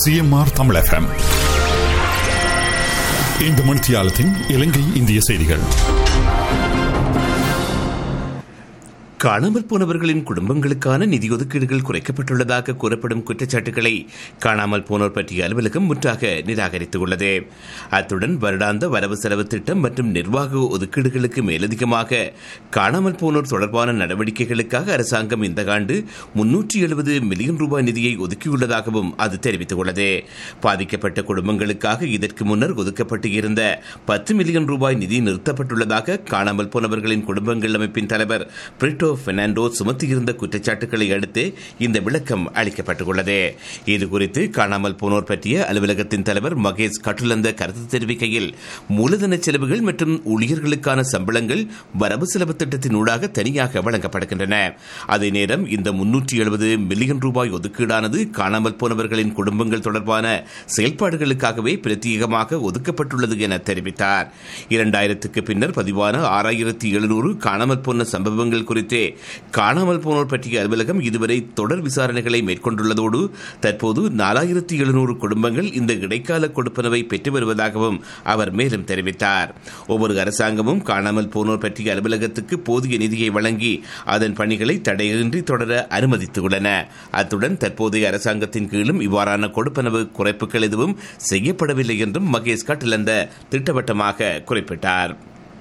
CMR Tamil FM இந்த மணித்தியாலத்தின் இலங்கை இந்திய செய்திகள் காணாமல் போனவர்களின் குடும்பங்களுக்கான நிதி ஒதுக்கீடுகள் குறைக்கப்பட்டுள்ளதாக கூறப்படும் குற்றச்சாட்டுகளை காணாமல் போனோர் பற்றிய அலுவலகம் முற்றாக நிராகரித்துள்ளது அத்துடன் வருடாந்த வரவு செலவு திட்டம் மற்றும் நிர்வாக ஒதுக்கீடுகளுக்கு மேலதிகமாக காணாமல் போனோர் தொடர்பான நடவடிக்கைகளுக்காக அரசாங்கம் இந்த ஆண்டு முன்னூற்றி எழுபது மில்லியன் ரூபாய் நிதியை ஒதுக்கியுள்ளதாகவும் அது தெரிவித்துள்ளது பாதிக்கப்பட்ட குடும்பங்களுக்காக இதற்கு முன்னர் ஒதுக்கப்பட்டு இருந்த பத்து மில்லியன் ரூபாய் நிதி நிறுத்தப்பட்டுள்ளதாக காணாமல் போனவர்களின் குடும்பங்கள் அமைப்பின் தலைவர் பிரிட்டோ பெர்னாண்டோ சுமத்தியிருந்த குற்றச்சாட்டுகளை அடுத்து இந்த விளக்கம் அளிக்கப்பட்டுள்ளது இதுகுறித்து காணாமல் போனோர் பற்றிய அலுவலகத்தின் தலைவர் மகேஷ் கட்டுலந்த கருத்து தெரிவிக்கையில் மூலதன செலவுகள் மற்றும் ஊழியர்களுக்கான சம்பளங்கள் வரவு செலவு திட்டத்தினூடாக தனியாக வழங்கப்படுகின்றன அதே நேரம் இந்த முன்னூற்றி எழுபது மில்லியன் ரூபாய் ஒதுக்கீடானது காணாமல் போனவர்களின் குடும்பங்கள் தொடர்பான செயல்பாடுகளுக்காகவே பிரத்யேகமாக ஒதுக்கப்பட்டுள்ளது என தெரிவித்தார் இரண்டாயிரத்துக்கு பின்னர் பதிவான ஆறாயிரத்தி எழுநூறு காணாமல் போன சம்பவங்கள் குறித்து காணாமல் போனோர் பற்றிய அலுவலகம் இதுவரை தொடர் விசாரணைகளை மேற்கொண்டுள்ளதோடு தற்போது நாலாயிரத்தி எழுநூறு குடும்பங்கள் இந்த இடைக்கால கொடுப்பனவை பெற்று வருவதாகவும் அவர் மேலும் தெரிவித்தார் ஒவ்வொரு அரசாங்கமும் காணாமல் போனோர் பற்றிய அலுவலகத்துக்கு போதிய நிதியை வழங்கி அதன் பணிகளை தடையின்றி தொடர அனுமதித்துள்ளன அத்துடன் தற்போதைய அரசாங்கத்தின் கீழும் இவ்வாறான கொடுப்பனவு குறைப்புகள் எதுவும் செய்யப்படவில்லை என்றும் மகேஷ் கட்டிலந்த திட்டவட்டமாக குறிப்பிட்டார்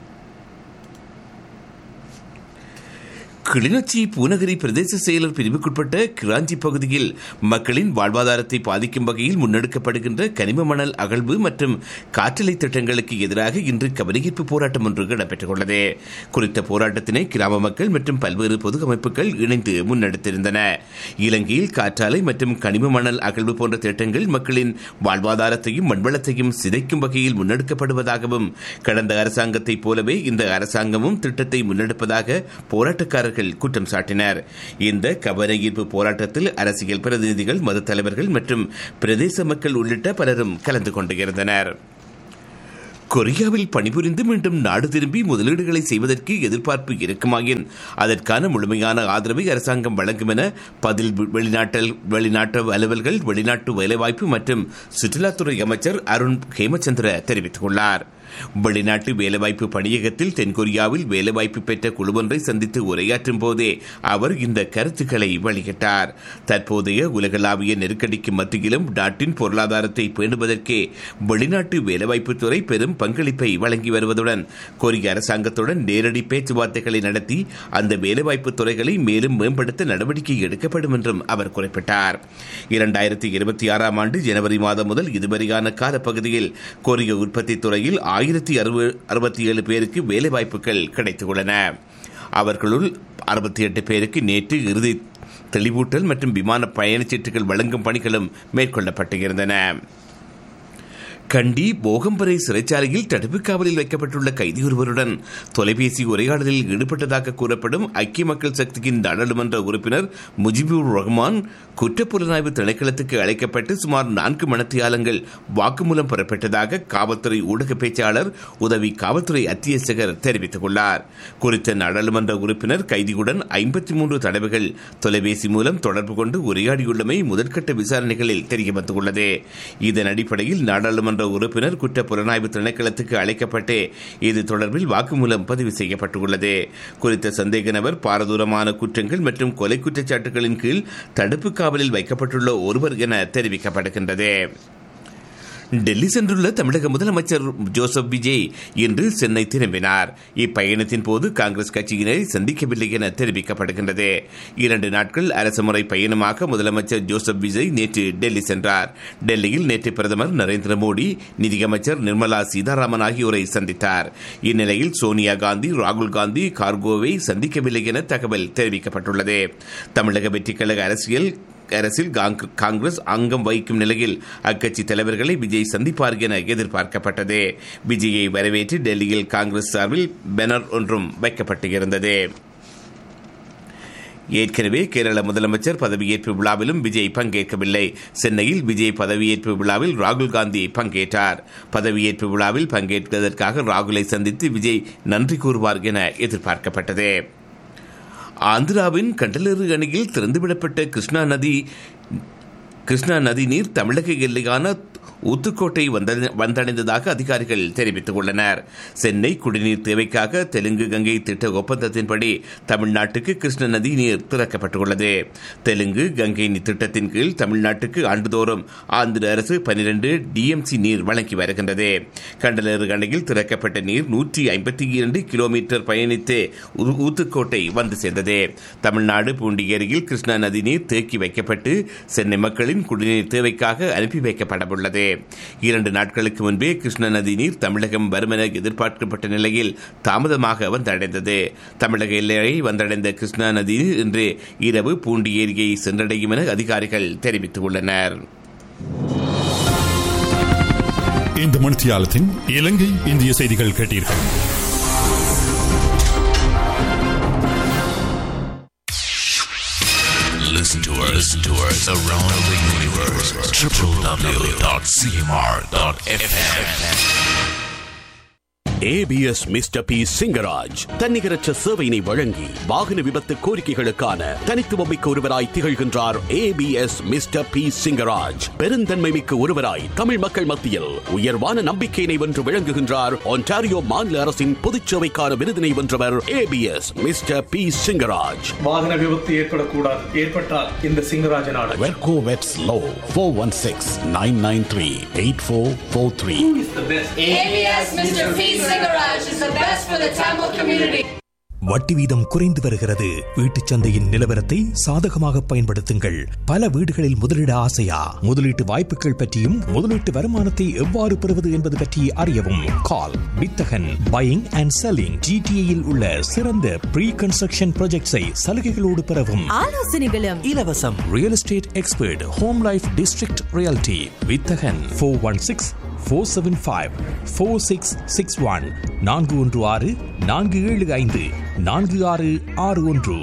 கிளிநொச்சி பூநகரி பிரதேச செயலர் பிரிவுக்குட்பட்ட கிராஞ்சி பகுதியில் மக்களின் வாழ்வாதாரத்தை பாதிக்கும் வகையில் முன்னெடுக்கப்படுகின்ற கனிம மணல் அகழ்வு மற்றும் காற்றலை திட்டங்களுக்கு எதிராக இன்று கவனஈர்ப்பு போராட்டம் ஒன்று இடம்பெற்றுள்ளது குறித்த போராட்டத்தினை கிராம மக்கள் மற்றும் பல்வேறு பொது அமைப்புகள் இணைந்து முன்னெடுத்திருந்தன இலங்கையில் காற்றாலை மற்றும் கனிம மணல் அகழ்வு போன்ற திட்டங்கள் மக்களின் வாழ்வாதாரத்தையும் மண்வளத்தையும் சிதைக்கும் வகையில் முன்னெடுக்கப்படுவதாகவும் கடந்த அரசாங்கத்தைப் போலவே இந்த அரசாங்கமும் திட்டத்தை முன்னெடுப்பதாக போராட்டக்காரர்கள் அவர்கள் குற்றம் சாட்டினர் இந்த கவன ஈர்ப்பு போராட்டத்தில் அரசியல் பிரதிநிதிகள் மத தலைவர்கள் மற்றும் பிரதேச மக்கள் உள்ளிட்ட பலரும் கலந்து கொண்டிருந்தனர் கொரியாவில் பணிபுரிந்து மீண்டும் நாடு திரும்பி முதலீடுகளை செய்வதற்கு எதிர்பார்ப்பு இருக்குமாயின் அதற்கான முழுமையான ஆதரவை அரசாங்கம் வழங்கும் என பதில் வெளிநாட்டல் வெளிநாட்டு அலுவல்கள் வெளிநாட்டு வேலைவாய்ப்பு மற்றும் சுற்றுலாத்துறை அமைச்சர் அருண் ஹேமச்சந்திர தெரிவித்துள்ளார் வெளிநாட்டு வேலைவாய்ப்பு பணியகத்தில் தென்கொரியாவில் வேலைவாய்ப்பு பெற்ற குழுவொன்றை சந்தித்து உரையாற்றும் போதே அவர் இந்த கருத்துக்களை வெளியிட்டார் தற்போதைய உலகளாவிய நெருக்கடிக்கு மத்தியிலும் நாட்டின் பொருளாதாரத்தை பேணுவதற்கே வெளிநாட்டு வேலைவாய்ப்புத்துறை பெரும் பங்களிப்பை வழங்கி வருவதுடன் கொரிய அரசாங்கத்துடன் நேரடி பேச்சுவார்த்தைகளை நடத்தி அந்த வேலைவாய்ப்பு துறைகளை மேலும் மேம்படுத்த நடவடிக்கை எடுக்கப்படும் என்றும் அவர் குறிப்பிட்டார் இரண்டாயிரத்தி இருபத்தி ஆறாம் ஆண்டு ஜனவரி மாதம் முதல் இதுவரையான காலப்பகுதியில் கொரிய உற்பத்தி துறையில் ஆயிரத்தி அறுபத்தி ஏழு பேருக்கு வேலைவாய்ப்புகள் கிடைத்துள்ளன அவர்களுள் அறுபத்தி எட்டு பேருக்கு நேற்று இறுதி தெளிவூட்டல் மற்றும் விமான பயணச்சீட்டுகள் வழங்கும் பணிகளும் மேற்கொள்ளப்பட்டிருந்தன கண்டி போகம்பரை சிறைச்சாலையில் தடுப்பு காவலில் வைக்கப்பட்டுள்ள கைதி ஒருவருடன் தொலைபேசி உரையாடலில் ஈடுபட்டதாக கூறப்படும் ஐக்கிய மக்கள் சக்தியின் நாடாளுமன்ற உறுப்பினர் முஜிபுர் ரஹ்மான் குற்றப்புலனாய்வு திணைக்களத்துக்கு அழைக்கப்பட்டு சுமார் நான்கு மணத்தியாலங்கள் வாக்குமூலம் பெறப்பட்டதாக காவல்துறை ஊடக பேச்சாளர் உதவி காவல்துறை அத்தியட்சகர் தெரிவித்துள்ளார் குறித்த நாடாளுமன்ற உறுப்பினர் கைதியுடன் ஐம்பத்தி மூன்று தடவைகள் தொலைபேசி மூலம் தொடர்பு கொண்டு உரையாடியுள்ளமை முதற்கட்ட விசாரணைகளில் தெரியவந்துள்ளது இதன் அடிப்படையில் நாடாளுமன்ற சட்டமன்ற உறுப்பினர் குற்ற புலனாய்வு திணைக்களத்துக்கு அழைக்கப்பட்டு இது தொடர்பில் வாக்குமூலம் பதிவு செய்யப்பட்டுள்ளது குறித்த சந்தேக நபர் பாரதூரமான குற்றங்கள் மற்றும் கொலை குற்றச்சாட்டுகளின் கீழ் தடுப்பு காவலில் வைக்கப்பட்டுள்ள ஒருவர் என தெரிவிக்கப்படுகின்றது டெல்லி சென்றுள்ள தமிழக முதலமைச்சர் ஜோசப் விஜய் இன்று சென்னை திரும்பினார் இப்பயணத்தின் போது காங்கிரஸ் கட்சியினரை சந்திக்கவில்லை என தெரிவிக்கப்படுகின்றது இரண்டு நாட்கள் அரசுமுறை பயணமாக முதலமைச்சர் ஜோசப் விஜய் நேற்று டெல்லி சென்றார் டெல்லியில் நேற்று பிரதமர் நரேந்திர மோடி நிதியமைச்சர் நிர்மலா சீதாராமன் ஆகியோரை சந்தித்தார் இந்நிலையில் சோனியா காந்தி ராகுல் காந்தி கார்கோவை சந்திக்கவில்லை என தகவல் தெரிவிக்கப்பட்டுள்ளது தமிழக வெற்றிக்கழக அரசியல் அரசில் காங்கிரஸ் அங்கம் வகிக்கும் நிலையில் அக்கட்சி தலைவர்களை விஜய் சந்திப்பார் என எதிர்பார்க்கப்பட்டது விஜயை வரவேற்று டெல்லியில் காங்கிரஸ் சார்பில் பேனர் ஒன்றும் வைக்கப்பட்டிருந்தது ஏற்கனவே கேரள முதலமைச்சர் பதவியேற்பு விழாவிலும் விஜய் பங்கேற்கவில்லை சென்னையில் விஜய் பதவியேற்பு விழாவில் ராகுல் காந்தி பங்கேற்றார் பதவியேற்பு விழாவில் பங்கேற்பதற்காக ராகுலை சந்தித்து விஜய் நன்றி கூறுவார் என எதிர்பார்க்கப்பட்டது ஆந்திராவின் கண்டலேறு அணையில் திறந்துவிடப்பட்ட கிருஷ்ணா நதி கிருஷ்ணா நதி நீர் தமிழக எல்லையான ஊத்துக்கோட்டை வந்த- வந்தடைந்ததாக அதிகாரிகள் தெரிவித்துள்ளனர் சென்னை குடிநீர் தேவைக்காக தெலுங்கு கங்கை திட்ட ஒப்பந்தத்தின்படி தமிழ்நாட்டுக்கு கிருஷ்ண நதி நீர் திறக்கப்பட்டுள்ளது தெலுங்கு கங்கை நீர் திட்டத்தின் கீழ் தமிழ்நாட்டுக்கு ஆண்டுதோறும் ஆந்திர அரசு பனிரெண்டு டிஎம்சி நீர் வழங்கி வருகின்றது கண்டலறு அணையில் திறக்கப்பட்ட நீர் நூற்றி ஐம்பத்தி இரண்டு கிலோமீட்டர் பயணித்து ஊ- ஊத்துக்கோட்டை வந்து சேர்ந்தது தமிழ்நாடு பூண்டியேரியில் கிருஷ்ணா நதி நீர் தேக்கி வைக்கப்பட்டு சென்னை மக்களின் குடிநீர் தேவைக்காக அனுப்பி வைக்கப்படவுள்ளது இரண்டு நாட்களுக்கு முன்பே கிருஷ்ணா நதி நீர் தமிழகம் வரும் என எதிர்பார்க்கப்பட்ட நிலையில் தாமதமாக வந்தடைந்தது தமிழக எல்லையை வந்தடைந்த கிருஷ்ணா நதி நீர் இன்று இரவு பூண்டி ஏரியை சென்றடையும் என அதிகாரிகள் தெரிவித்துள்ளனர் இந்த மணித்தியாலத்தின் இலங்கை இந்திய செய்திகள் கேட்டீர்கள் Listen to us, listen to us around the universe. www.cmr.fm. ABS mister P Singaraj தன்னிகரற்ற சேவையினை வழங்கி வாகன விபத்து கோரிக்கைகளுக்கான தனித்துவமிக்க ஒருவராய் திகழ்கின்றார் ஏபிஎஸ் மிஸ்டர் பி சிங்கராஜ் பெருந்தன்மை மிக்க ஒருவராய் தமிழ் மக்கள் மத்தியில் உயர்வான நம்பிக்கையினை வென்று விளங்குகின்றார் ஒன்டாரியோ மாநில அரசின் பொதுச்சேவைக்கான விருதினை வென்றவர் ஏபிஎஸ் மிஸ்டர் பி சிங்கராஜ் வாகன விபத்து ஏற்படக்கூடாது ஏற்பட்டால் இந்த சிங்கராஜனான வெர்கோ வெட்ஸ் லோ four one six nine nine three eight four four three ABS Mr. P. Cigarage is the best for the Tamil community. வட்டி வீதம் குறைந்து வருகிறது வீட்டுச் சந்தையின் நிலவரத்தை சாதகமாக பயன்படுத்துங்கள் பல வீடுகளில் முதலீட ஆசையா முதலீட்டு வாய்ப்புகள் பற்றியும் முதலீட்டு வருமானத்தை எவ்வாறு பெறுவது என்பது பற்றி அறியவும் கால் வித்தகன் பையிங் அண்ட் செல்லிங் ஜிடிஏயில் உள்ள சிறந்த ப்ரீ கன்ஸ்ட்ரக்ஷன் ப்ராஜெக்ட்ஸை சலுகைகளோடு பெறவும் ஆலோசனைகளும் இலவசம் real estate expert home life district realty வித்தகன் four one six four seven five four six six one நான்கு ஒன்று ஆறு நான்கு ஏழு ஐந்து நான்கு ஆறு ஆறு ஒன்று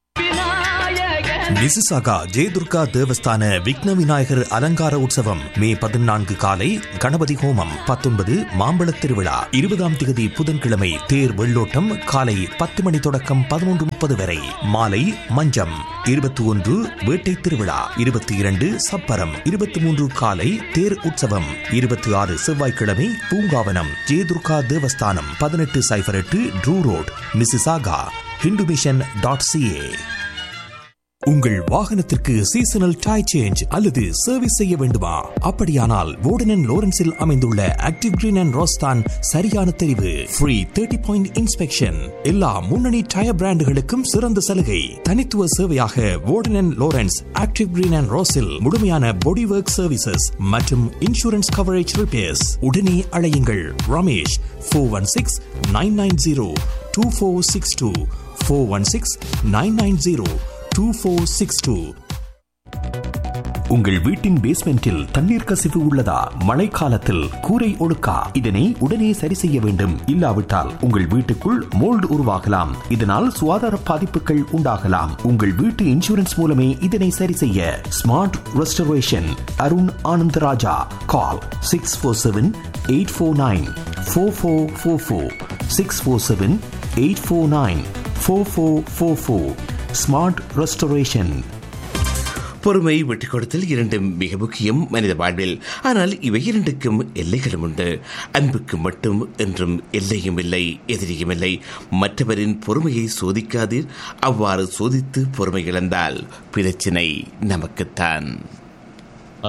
மிசிசாகா ஜெயதுர்கா தேவஸ்தான விக்ன விநாயகர் அலங்கார உற்சவம் மே பதினான்கு காலை கணபதி ஹோமம் பத்தொன்பது மாம்பழத் திருவிழா இருபதாம் திகதி புதன்கிழமை தேர் வெள்ளோட்டம் காலை பத்து மணி தொடக்கம் பதினொன்று முப்பது வரை மாலை மஞ்சம் இருபத்தி ஒன்று வேட்டை திருவிழா இருபத்தி இரண்டு சப்பரம் இருபத்தி மூன்று காலை தேர் உற்சவம் இருபத்தி ஆறு செவ்வாய்க்கிழமை பூங்காவனம் ஜெயதுர்கா தேவஸ்தானம் பதினெட்டு சைபர் எட்டு Drew road Mississauga Hindu mission dot CA உங்கள் வாகனத்திற்கு சீசனல் டை சேஞ்ச் அல்லது சர்வீஸ் செய்ய வேண்டுமா அப்படியானால் வோர்டன் லோரன்ஸில் அமைந்துள்ள ஆக்டிவ் கிரீன் அண்ட் ரோஸ்தான் சரியான தெரிவு ஃப்ரீ தேர்ட்டி பாயிண்ட் இன்ஸ்பெக்ஷன் எல்லா முன்னணி டயர் பிராண்டுகளுக்கும் சிறந்த சலுகை தனித்துவ சேவையாக Warden Lawrence active green and ரோஸில் முழுமையான பாடி ஒர்க் சர்வீசஸ் மற்றும் இன்சூரன்ஸ் கவரேஜ் ரிப்பேர்ஸ் உடனே அழையுங்கள் Ramesh four one six nine nine zero two four six two four one six nine nine zero two four six two உங்கள் வீட்டின் பேஸ்மெண்டில் தண்ணீர் கசிவு உள்ளதா மழைக்காலத்தில் கூரை ஒழுக்கா இதனை உடனே சரி செய்ய வேண்டும் இல்லாவிட்டால் உங்கள் வீட்டுக்குள் மோல்டு உருவாகலாம் இதனால் சுகாதார பாதிப்புகள் உண்டாகலாம் உங்கள் வீட்டு இன்சூரன்ஸ் மூலமே இதனை சரி செய்ய smart restoration Arun Anandaraja call six four seven eight four nine four four four four six four seven eight four nine four four four four smart restoration பொறுமை விட்டுக் கொடுத்தல் இரண்டும் மிக முக்கியம் மனித வாழ்வில் ஆனால் இவை இரண்டுக்கும் எல்லைகளும் உண்டு அன்புக்கு மட்டும் என்றும் எல்லையும் இல்லை எதிரியும் இல்லை மற்றவரின் பொறுமையை சோதிக்காது அவ்வாறு சோதித்து பொறுமை இழந்தால் பிரச்சினை நமக்குத்தான்